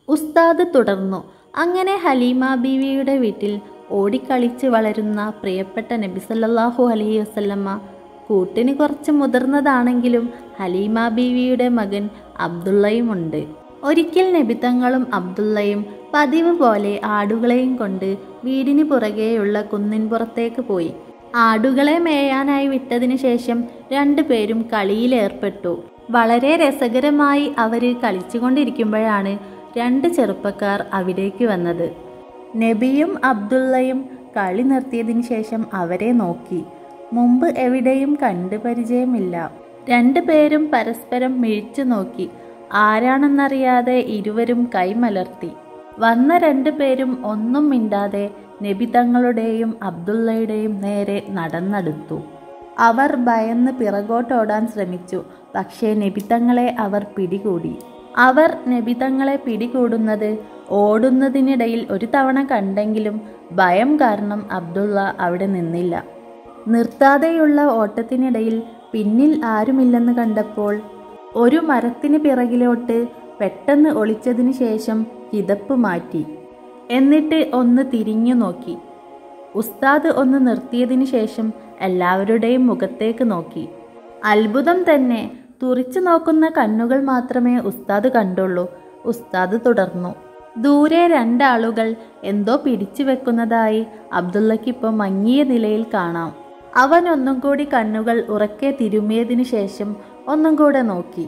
ഉസ്താദ് തുടർന്നു അങ്ങനെ ഹലീമ ബീവിയുടെ വീട്ടിൽ ഓടിക്കളിച്ച് വളരുന്ന പ്രിയപ്പെട്ട നബി സല്ലല്ലാഹു അലൈഹി വസല്ലമ്മ കൂട്ടിന് കുറച്ച് മുതിർന്നതാണെങ്കിലും ഹലീമ ബീവിയുടെ മകൻ അബ്ദുള്ളയുമുണ്ട് ഒരിക്കൽ നബിതങ്ങളും അബ്ദുള്ളയും പതിവ് പോലെ ആടുകളെയും കൊണ്ട് വീടിന് പുറകെയുള്ള കുന്നിൻപുറത്തേക്ക് പോയി ആടുകളെ മേയാനായി വിട്ടതിനു ശേഷം രണ്ടുപേരും കളിയിലേർപ്പെട്ടു വളരെ രസകരമായി അവര് കളിച്ചുകൊണ്ടിരിക്കുമ്പോഴാണ് രണ്ട് ചെറുപ്പക്കാർ അവിടേക്ക് വന്നത് നബിയും അബ്ദുള്ളയും കളി നിർത്തിയതിനു ശേഷം അവരെ നോക്കി മുമ്പ് എവിടെയും കണ്ടു പരിചയമില്ല രണ്ടുപേരും പരസ്പരം മിഴിച്ചു നോക്കി ആരാണെന്നറിയാതെ ഇരുവരും കൈമലർത്തി വന്ന രണ്ടുപേരും ഒന്നും മിണ്ടാതെ നബി തങ്ങളുടെയും അബ്ദുള്ളയുടെയും നേരെ നടന്നെടുത്തു അവർ ഭയന്ന് പിറകോട്ടോടാൻ ശ്രമിച്ചു പക്ഷേ നബിതങ്ങളെ അവർ പിടികൂടി അവർ നബിതങ്ങളെ പിടികൂടുന്നത് ഓടുന്നതിനിടയിൽ ഒരു തവണ കണ്ടെങ്കിലും ഭയം കാരണം അബ്ദുള്ള അവിടെ നിന്നില്ല നിർത്താതെയുള്ള ഓട്ടത്തിനിടയിൽ പിന്നിൽ ആരുമില്ലെന്ന് കണ്ടപ്പോൾ ഒരു മരത്തിന് പിറകിലോട്ട് പെട്ടെന്ന് ഒളിച്ചതിനു ശേഷം കിതപ്പ് മാറ്റി എന്നിട്ട് ഒന്ന് തിരിഞ്ഞു നോക്കി ഉസ്താദ് ഒന്ന് നിർത്തിയതിനു ശേഷം എല്ലാവരുടെയും മുഖത്തേക്ക് നോക്കി അത്ഭുതം തന്നെ തുറിച്ചു നോക്കുന്ന കണ്ണുകൾ മാത്രമേ ഉസ്താദ് കണ്ടുള്ളൂ ഉസ്താദ് തുടർന്നു ദൂരെ രണ്ടാളുകൾ എന്തോ പിടിച്ചു വെക്കുന്നതായി അബ്ദുള്ളക്കിപ്പോൾ മങ്ങിയ നിലയിൽ കാണാം അവൻ ഒന്നും കൂടി കണ്ണുകൾ ഉറക്കെ തിരുമിയതിനു ശേഷം ഒന്നും കൂടെ നോക്കി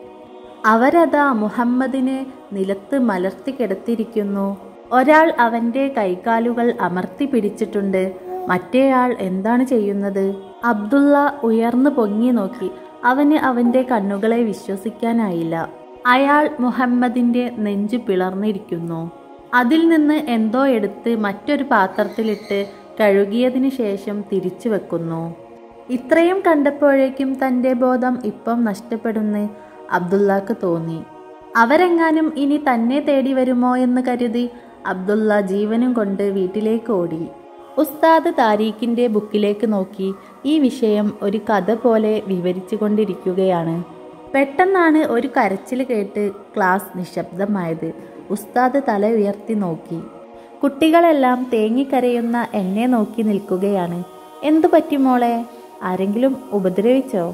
അവരതാ മുഹമ്മദിനെ നിലത്ത് മലർത്തി കിടത്തിയിരിക്കുന്നു ഒരാൾ അവന്റെ കൈകാലുകൾ അമർത്തി പിടിച്ചിട്ടുണ്ട് മറ്റേയാൾ എന്താണ് ചെയ്യുന്നത് അബ്ദുള്ള ഉയർന്നു പൊങ്ങി നോക്കി അവന് അവന്റെ കണ്ണുകളെ വിശ്വസിക്കാനായില്ല അയാൾ മുഹമ്മദിന്റെ നെഞ്ചു പിളർന്നിരിക്കുന്നു അതിൽ നിന്ന് എന്തോ എടുത്ത് മറ്റൊരു പാത്രത്തിലിട്ട് കഴുകിയതിനു ശേഷം തിരിച്ചു വെക്കുന്നു ഇത്രയും കണ്ടപ്പോഴേക്കും തന്റെ ബോധം ഇപ്പം നഷ്ടപ്പെടുന്ന് അബ്ദുള്ളക്ക് തോന്നി അവരെങ്ങാനും ഇനി തന്നെ തേടി വരുമോ എന്ന് കരുതി അബ്ദുള്ള ജീവനും കൊണ്ട് വീട്ടിലേക്ക് ഓടി ഉസ്താദ് താരീഖിന്റെ ബുക്കിലേക്ക് നോക്കി ഈ വിഷയം ഒരു കഥ പോലെ വിവരിച്ചു കൊണ്ടിരിക്കുകയാണ് പെട്ടെന്നാണ് ഒരു കരച്ചിൽ കേട്ട് ക്ലാസ് നിശബ്ദമായത് ഉസ്താദ് തല ഉയർത്തി നോക്കി കുട്ടികളെല്ലാം തേങ്ങിക്കരയുന്ന എന്നെ നോക്കി നിൽക്കുകയാണ് എന്തു പറ്റി മോളെ ആരെങ്കിലും ഉപദ്രവിച്ചോ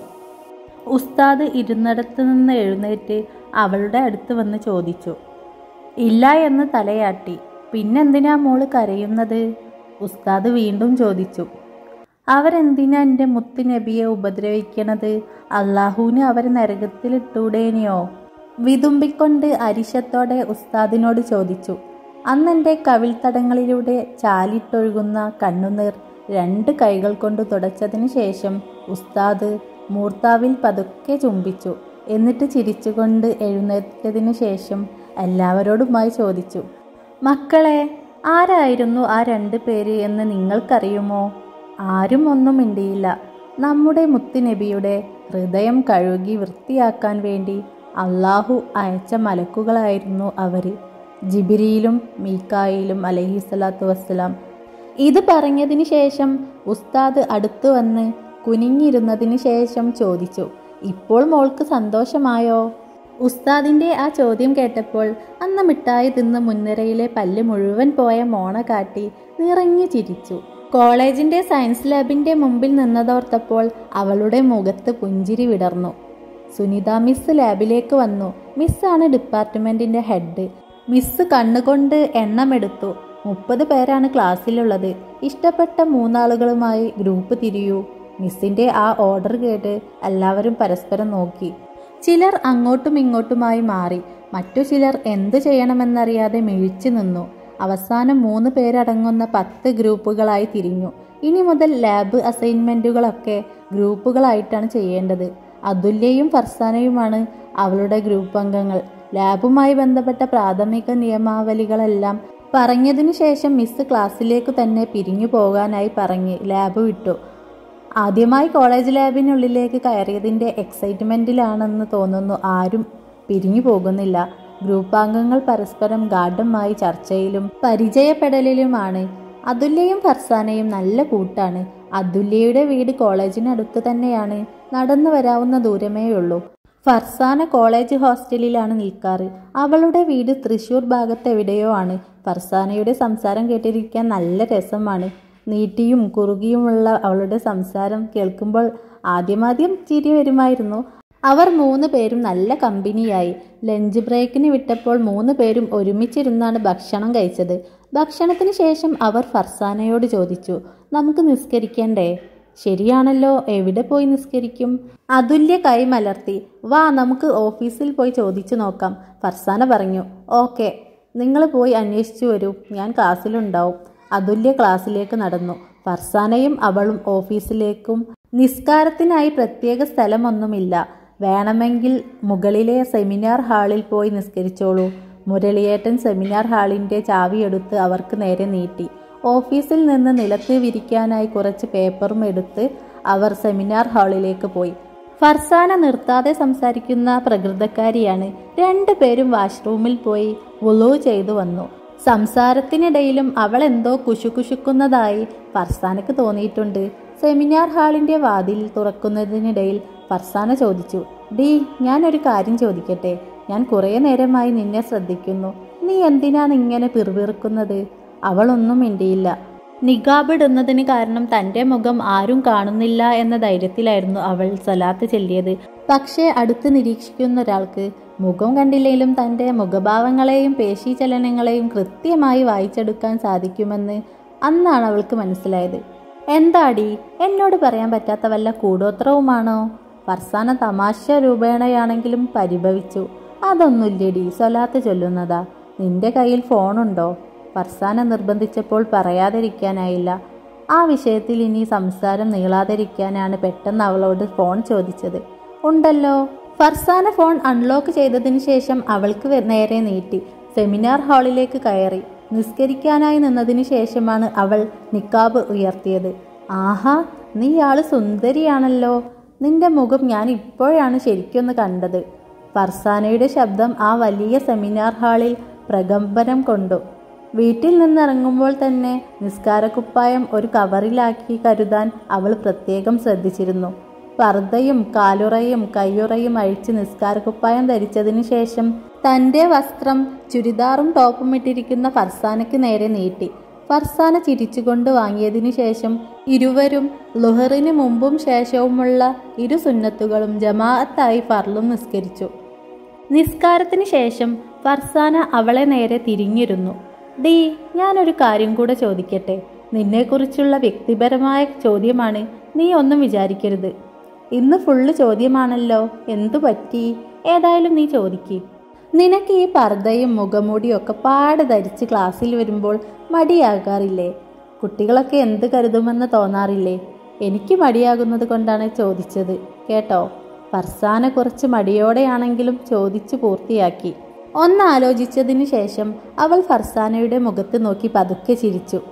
ഉസ്താദ് ഇരുന്നിടത്ത് നിന്ന് എഴുന്നേറ്റ് അവളുടെ അടുത്ത് വന്ന് ചോദിച്ചു ഇല്ല എന്ന് തലയാട്ടി പിന്നെന്തിനാ മോള് കരയുന്നത് ഉസ്താദ് വീണ്ടും ചോദിച്ചു അവരെന്തിനാ എൻ്റെ മുത്ത് നബിയെ ഉപദ്രവിക്കണത് അള്ളാഹുവിന് അവർ നരകത്തിലിട്ടൂടേനെയോ വിതുമ്പിക്കൊണ്ട് അരിശത്തോടെ ഉസ്താദിനോട് ചോദിച്ചു അന്നെൻ്റെ കവിൾത്തടങ്ങളിലൂടെ ചാലിട്ടൊഴുകുന്ന കണ്ണുനീർ രണ്ട് കൈകൾ കൊണ്ട് തുടച്ചതിന് ശേഷം ഉസ്താദ് മൂർത്താവിൽ പതുക്കെ ചുംബിച്ചു എന്നിട്ട് ചിരിച്ചുകൊണ്ട് എഴുന്നേറ്റതിനു ശേഷം എല്ലാവരോടുമായി ചോദിച്ചു മക്കളെ ആരായിരുന്നു ആ രണ്ട് പേര് എന്ന് നിങ്ങൾക്കറിയുമോ ആരും ഒന്നും മിണ്ടിയില്ല നമ്മുടെ മുത്തുനബിയുടെ ഹൃദയം കഴുകി വൃത്തിയാക്കാൻ വേണ്ടി അള്ളാഹു അയച്ച മലക്കുകളായിരുന്നു അവർ ജിബിരിയിലും മീക്കായിലും അലഹിസ്വലാത്തു വസ്സലാം ഇത് പറഞ്ഞതിന് ശേഷം ഉസ്താദ് അടുത്തു വന്ന് കുനിഞ്ഞിരുന്നതിന് ശേഷം ചോദിച്ചു ഇപ്പോൾ മോൾക്ക് സന്തോഷമായോ ഉസ്താദിന്റെ ആ ചോദ്യം കേട്ടപ്പോൾ അന്ന് മിഠായി തിന്ന് മുൻനിരയിലെ പല്ല് മുഴുവൻ പോയ മോണ കാട്ടി നിറഞ്ഞു ചിരിച്ചു കോളേജിന്റെ സയൻസ് ലാബിന്റെ മുമ്പിൽ നിന്നതോർത്തപ്പോൾ അവളുടെ മുഖത്ത് പുഞ്ചിരി വിടർന്നു സുനിത മിസ് ലാബിലേക്ക് വന്നു മിസ്സാണ് ഡിപ്പാർട്ട്മെന്റിന്റെ ഹെഡ് മിസ് കണ്ണുകൊണ്ട് എണ്ണമെടുത്തു മുപ്പത് പേരാണ് ക്ലാസ്സിലുള്ളത് ഇഷ്ടപ്പെട്ട മൂന്നാളുകളുമായി ഗ്രൂപ്പ് തിരിയൂ മിസ്സിന്റെ ആ ഓർഡർ കേട്ട് എല്ലാവരും പരസ്പരം നോക്കി ചിലർ അങ്ങോട്ടും ഇങ്ങോട്ടുമായി മാറി മറ്റു ചിലർ എന്തു ചെയ്യണമെന്നറിയാതെ മിഴിച്ചു നിന്നു അവസാനം മൂന്ന് പേരടങ്ങുന്ന പത്ത് ഗ്രൂപ്പുകളായി തിരിഞ്ഞു ഇനി മുതൽ ലാബ് അസൈൻമെന്റുകളൊക്കെ ഗ്രൂപ്പുകളായിട്ടാണ് ചെയ്യേണ്ടത് അതുല്യയും ഫർസാനയുമാണ് അവളുടെ ഗ്രൂപ്പ് അംഗങ്ങൾ ലാബുമായി ബന്ധപ്പെട്ട പ്രാഥമിക നിയമാവലികളെല്ലാം പറഞ്ഞതിനു ശേഷം മിസ് ക്ലാസ്സിലേക്ക് തന്നെ പിരിഞ്ഞു പോകാനായി പറഞ്ഞ് ലാബ് വിട്ടു ആദ്യമായി കോളേജ് ലാബിനുള്ളിലേക്ക് കയറിയതിൻ്റെ എക്സൈറ്റ്മെൻറ്റിലാണെന്ന് തോന്നുന്നു ആരും പിരിഞ്ഞു പോകുന്നില്ല ഗ്രൂപ്പാംഗങ്ങൾ പരസ്പരം ഗാഠമായി ചർച്ചയിലും പരിചയപ്പെടലിലുമാണ് അതുല്യയും ഫർസാനയും നല്ല കൂട്ടാണ് അതുല്യയുടെ വീട് കോളേജിനടുത്ത് തന്നെയാണ് നടന്നു വരാവുന്ന ദൂരമേയുള്ളൂ ഫർസാന കോളേജ് ഹോസ്റ്റലിലാണ് നിൽക്കാറ് അവളുടെ വീട് തൃശൂർ ഭാഗത്ത് എവിടെയോ ആണ് ഫർസാനയുടെ സംസാരം കേട്ടിരിക്കാൻ നല്ല രസമാണ് നീട്ടിയും കുറുകിയുമുള്ള അവളുടെ സംസാരം കേൾക്കുമ്പോൾ ആദ്യമാദ്യം ചിരി വരുമായിരുന്നു അവർ മൂന്ന് പേരും നല്ല കമ്പനിയായി ലഞ്ച് ബ്രേക്കിന് വിട്ടപ്പോൾ മൂന്ന് പേരും ഒരുമിച്ചിരുന്നാണ് ഭക്ഷണം കഴിച്ചത് ഭക്ഷണത്തിന് ശേഷം അവർ ഫർസാനയോട് ചോദിച്ചു നമുക്ക് നിസ്കരിക്കണ്ടേ ശരിയാണല്ലോ എവിടെ പോയി നിസ്കരിക്കും അതുല്യ കൈ മലർത്തി വാ നമുക്ക് ഓഫീസിൽ പോയി ചോദിച്ചു നോക്കാം ഫർസാന പറഞ്ഞു ഓക്കെ നിങ്ങൾ പോയി അന്വേഷിച്ചു വരൂ ഞാൻ ക്ലാസ്സിലുണ്ടാവും അതുല്യ ക്ലാസ്സിലേക്ക് നടന്നു ഫർസാനയും അവളും ഓഫീസിലേക്കും നിസ്കാരത്തിനായി പ്രത്യേക സ്ഥലമൊന്നുമില്ല വേണമെങ്കിൽ മുകളിലെ സെമിനാർ ഹാളിൽ പോയി നിസ്കരിച്ചോളൂ മുരളിയേട്ടൻ സെമിനാർ ഹാളിൻ്റെ ചാവിയെടുത്ത് അവർക്ക് നേരെ നീട്ടി ഓഫീസിൽ നിന്ന് നിലത്ത് വിരിക്കാനായി കുറച്ച് പേപ്പറും എടുത്ത് അവർ സെമിനാർ ഹാളിലേക്ക് പോയി ഫർസാന നിർത്താതെ സംസാരിക്കുന്ന പ്രകൃതക്കാരിയാണ് രണ്ടുപേരും വാഷ്റൂമിൽ പോയി വുളു ചെയ്തു വന്നു സംസാരത്തിനിടയിലും അവൾ എന്തോ കുശുകുശുക്കുന്നതായി ഫർസാനക്ക് തോന്നിയിട്ടുണ്ട് സെമിനാർ ഹാളിന്റെ വാതിൽ തുറക്കുന്നതിനിടയിൽ ഫർസാന ചോദിച്ചു ഡി ഞാനൊരു കാര്യം ചോദിക്കട്ടെ ഞാൻ കുറേ നേരമായി നിന്നെ ശ്രദ്ധിക്കുന്നു നീ എന്തിനാണ് ഇങ്ങനെ പിറുപിറുക്കുന്നത് അവളൊന്നും മിണ്ടിയില്ല നിഗാബ് ഇടുന്നതിന് കാരണം തന്റെ മുഖം ആരും കാണുന്നില്ല എന്ന ധൈര്യത്തിലായിരുന്നു അവൾ സ്വലാത്ത് ചെല്ലിയത് പക്ഷേ അടുത്ത് നിരീക്ഷിക്കുന്ന ഒരാൾക്ക് മുഖം കണ്ടില്ലെങ്കിലും തന്റെ മുഖഭാവങ്ങളെയും പേശീചലനങ്ങളെയും കൃത്യമായി വായിച്ചെടുക്കാൻ സാധിക്കുമെന്ന് അന്നാണ് അവൾക്ക് മനസ്സിലായത് എന്താടി എന്നോട് പറയാൻ പറ്റാത്ത വല്ല കൂടോത്രവുമാണോ ഫർസാന തമാശ രൂപേണയാണെങ്കിലും പരിഭവിച്ചു അതൊന്നുമില്ലടി സ്വലാത്ത് ചൊല്ലുന്നതാ നിന്റെ കയ്യിൽ ഫോണുണ്ടോ ഫർസാന നിർബന്ധിച്ചപ്പോൾ പറയാതിരിക്കാനായില്ല ആ വിഷയത്തിൽ ഇനി സംസാരം നീളാതിരിക്കാനാണ് പെട്ടെന്ന് അവളോട് ഫോൺ ചോദിച്ചത് ഉണ്ടല്ലോ ഫർസാന ഫോൺ അൺലോക്ക് ചെയ്തതിന് ശേഷം അവൾക്ക് വെ- നേരെ നീട്ടി സെമിനാർ ഹാളിലേക്ക് കയറി നിസ്കരിക്കാനായി നിന്നതിന് ശേഷമാണ് അവൾ നിക്കാബ് ഉയർത്തിയത് ആഹാ നീ ആള് സുന്ദരിയാണല്ലോ നിന്റെ മുഖം ഞാൻ ഇപ്പോഴാണ് ശരിക്കൊന്ന് കണ്ടത് ഫർസാനയുടെ ശബ്ദം ആ വലിയ സെമിനാർ ഹാളിൽ പ്രകമ്പനം കൊണ്ടു വീട്ടിൽ നിന്നിറങ്ങുമ്പോൾ തന്നെ നിസ്കാരക്കുപ്പായം ഒരു കവറിലാക്കി കരുതാൻ അവൾ പ്രത്യേകം ശ്രദ്ധിച്ചിരുന്നു പർദ്ദയും കാലുറയും കയ്യുറയും അഴിച്ച് നിസ്കാരക്കുപ്പായം ധരിച്ചതിന് ശേഷം തന്റെ വസ്ത്രം ചുരിദാറും ടോപ്പും ഇട്ടിരിക്കുന്ന ഫർസാനയ്ക്ക് നേരെ നീട്ടി ഫർസാന ചിരിച്ചുകൊണ്ട് വാങ്ങിയതിനു ശേഷം ഇരുവരും ലുഹറിന് മുമ്പും ശേഷവുമുള്ള ഇരു സുന്നത്തുകളും ജമാഅത്തായി ഫർളും നിസ്കരിച്ചു നിസ്കാരത്തിന് ശേഷം ഫർസാന അവളെ നേരെ തിരിഞ്ഞിരുന്നു ഡീ ഞാനൊരു കാര്യം കൂടെ ചോദിക്കട്ടെ നിന്നെക്കുറിച്ചുള്ള വ്യക്തിപരമായ ചോദ്യമാണ് നീ ഒന്നും വിചാരിക്കരുത് ഇന്ന് ഫുള്ള് ചോദ്യമാണല്ലോ എന്തു പറ്റി ഏതായാലും നീ ചോദിക്ക് നിനക്ക് ഈ പർദ്ദയും മുഖമൂടിയും ഒക്കെ പാട് ധരിച്ച് ക്ലാസ്സിൽ വരുമ്പോൾ മടിയാകാറില്ലേ കുട്ടികളൊക്കെ എന്ത് കരുതുമെന്ന് തോന്നാറില്ലേ എനിക്ക് മടിയാകുന്നത് കൊണ്ടാണ് ചോദിച്ചത് കേട്ടോ ഫർസാന കുറച്ച് മടിയോടെയാണെങ്കിലും ചോദിച്ചു പൂർത്തിയാക്കി ഒന്നാലോചിച്ചതിന് ശേഷം അവൾ ഫർസാനയുടെ മുഖത്ത് നോക്കി പതുക്കെ ചിരിച്ചു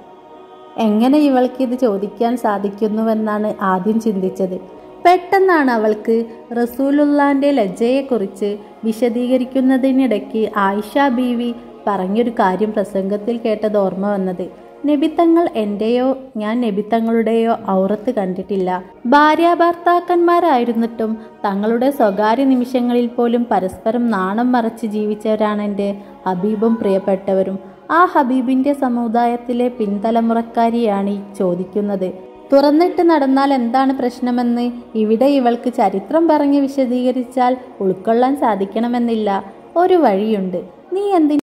എങ്ങനെ ഇവൾക്ക് ഇത് ചോദിക്കാൻ സാധിക്കുന്നുവെന്നാണ് ആദ്യം ചിന്തിച്ചത് പെട്ടെന്നാണ് അവൾക്ക് റസൂലുള്ളാന്റെ ലജ്ജയെക്കുറിച്ച് വിശദീകരിക്കുന്നതിനിടയ്ക്ക് ആയിഷ ബീവി പറഞ്ഞൊരു കാര്യം പ്രസംഗത്തിൽ കേട്ടത് ഓർമ്മ വന്നത് നബിത്തങ്ങൾ എന്റെയോ ഞാൻ നബിത്തങ്ങളുടെയോ ഔറത്ത് കണ്ടിട്ടില്ല ഭാര്യാഭർത്താക്കന്മാരായിരുന്നിട്ടും തങ്ങളുടെ സ്വകാര്യ നിമിഷങ്ങളിൽ പോലും പരസ്പരം നാണം മറച്ച് ജീവിച്ചവരാണ് എൻ്റെ ഹബീബും പ്രിയപ്പെട്ടവരും ആ ഹബീബിന്റെ സമുദായത്തിലെ പിൻതലമുറക്കാരിയാണ് ഈ ചോദിക്കുന്നത് തുറന്നിട്ട് നടന്നാൽ എന്താണ് പ്രശ്നമെന്ന് ഇവിടെ ഇവൾക്ക് ചരിത്രം പറഞ്ഞ് വിശദീകരിച്ചാൽ ഉൾക്കൊള്ളാൻ സാധിക്കണമെന്നില്ല ഒരു വഴിയുണ്ട് നീ എന്തിന്